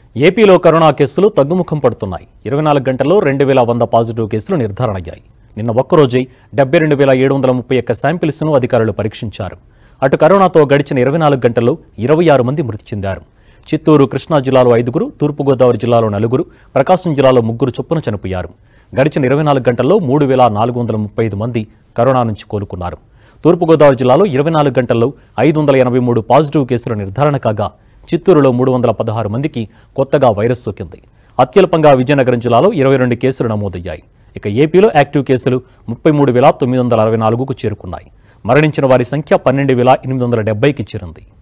ఏపీలో కరోనా కేసులు తగ్గుముఖం పడుతున్నాయి ఇరవై నాలుగు గంటల్లో రెండు వేల వంద పాజిటివ్ కేసులు నిర్ధారణ అయ్యాయి నిన్న ఒక్కరోజే డెబ్బై రెండు వేల ఏడు వందల ముప్పై ఒక్క శాంపిల్స్ను అధికారులు పరీక్షించారు అటు కరోనాతో గడిచిన ఇరవై నాలుగు గంటల్లో ఇరవై ఆరు మంది మృతి చెందారు చిత్తూరు కృష్ణా జిల్లాలో ఐదుగురు తూర్పుగోదావరి జిల్లాలో నలుగురు ప్రకాశం జిల్లాలో ముగ్గురు చొప్పున చనిపోయారు గడిచిన ఇరవై నాలుగు గంటల్లో మూడు వేల నాలుగు వందల ముప్పై ఐదు మంది కరోనా నుంచి కోలుకున్నారు తూర్పుగోదావరి జిల్లాలో ఇరవై నాలుగు గంటల్లో ఐదు వందల ఎనభై మూడు పాజిటివ్ కేసులు నిర్ధారణ కాగా చిత్తూరులో మూడు వందల పదహారు మందికి కొత్తగా వైరస్ సోకింది అత్యల్పంగా విజయనగరం జిల్లాలో ఇరవై రెండు కేసులు నమోదయ్యాయి ఇక ఏపీలో యాక్టివ్ కేసులు ముప్పై మూడు వేల తొమ్మిది వందల అరవై నాలుగుకు చేరుకున్నాయి మరణించిన వారి సంఖ్య పన్నెండు వేల ఎనిమిది వందల డెబ్బైకి చేరింది